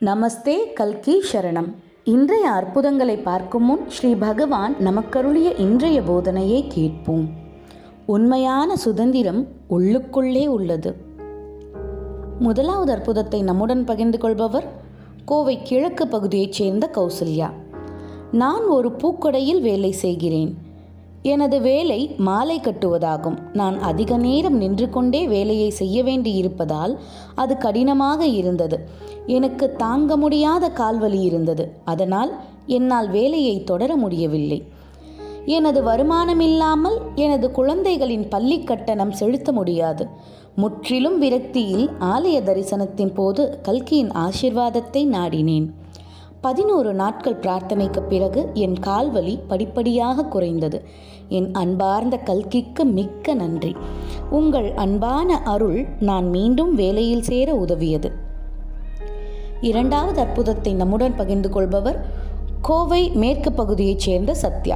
நமஸ்தே கல்கி சரணம் இன்றைய அற்புதங்களை பார்க்கும் முன் ஸ்ரீ பகவான் நமக்கருளிய இன்றைய போதனையை கேட்போம் உண்மையான சுதந்திரம் உள்ளுக்குள்ளே உள்ளது முதலாவது அற்புதத்தை நம்முடன் பகிர்ந்து கொள்பவர் கோவை கிழக்கு பகுதியைச் சேர்ந்த கௌசல்யா நான் ஒரு பூக்கடையில் வேலை செய்கிறேன் எனது வேலை மாலை கட்டுவதாகும் நான் அதிக நேரம் நின்று கொண்டே வேலையை செய்ய வேண்டியிருப்பதால் அது கடினமாக இருந்தது எனக்கு தாங்க முடியாத கால்வலி இருந்தது அதனால் என்னால் வேலையை தொடர முடியவில்லை எனது வருமானம் இல்லாமல் எனது குழந்தைகளின் பள்ளி கட்டணம் செலுத்த முடியாது முற்றிலும் விரக்தியில் ஆலய தரிசனத்தின் போது கல்கியின் ஆசிர்வாதத்தை நாடினேன் பதினோரு நாட்கள் பிரார்த்தனைக்கு பிறகு என் கால்வலி படிப்படியாக குறைந்தது என் அன்பார்ந்த கல்கிக்கு மிக்க நன்றி உங்கள் அன்பான அருள் நான் மீண்டும் வேலையில் சேர உதவியது இரண்டாவது அற்புதத்தை நம்முடன் பகிர்ந்து கொள்பவர் கோவை மேற்கு பகுதியைச் சேர்ந்த சத்யா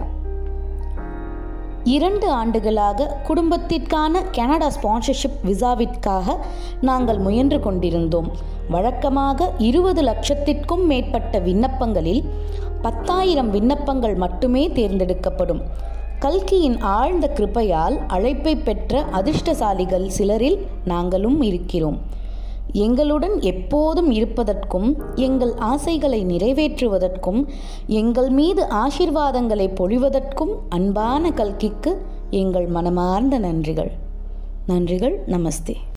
இரண்டு ஆண்டுகளாக குடும்பத்திற்கான கனடா ஸ்பான்சர்ஷிப் விசாவிற்காக நாங்கள் முயன்று கொண்டிருந்தோம் வழக்கமாக இருபது லட்சத்திற்கும் மேற்பட்ட விண்ணப்பங்களில் பத்தாயிரம் விண்ணப்பங்கள் மட்டுமே தேர்ந்தெடுக்கப்படும் கல்கியின் ஆழ்ந்த கிருப்பையால் அழைப்பை பெற்ற அதிர்ஷ்டசாலிகள் சிலரில் நாங்களும் இருக்கிறோம் எங்களுடன் எப்போதும் இருப்பதற்கும் எங்கள் ஆசைகளை நிறைவேற்றுவதற்கும் எங்கள் மீது ஆசிர்வாதங்களை பொழிவதற்கும் அன்பான கல்கிக்கு எங்கள் மனமார்ந்த நன்றிகள் நன்றிகள் நமஸ்தே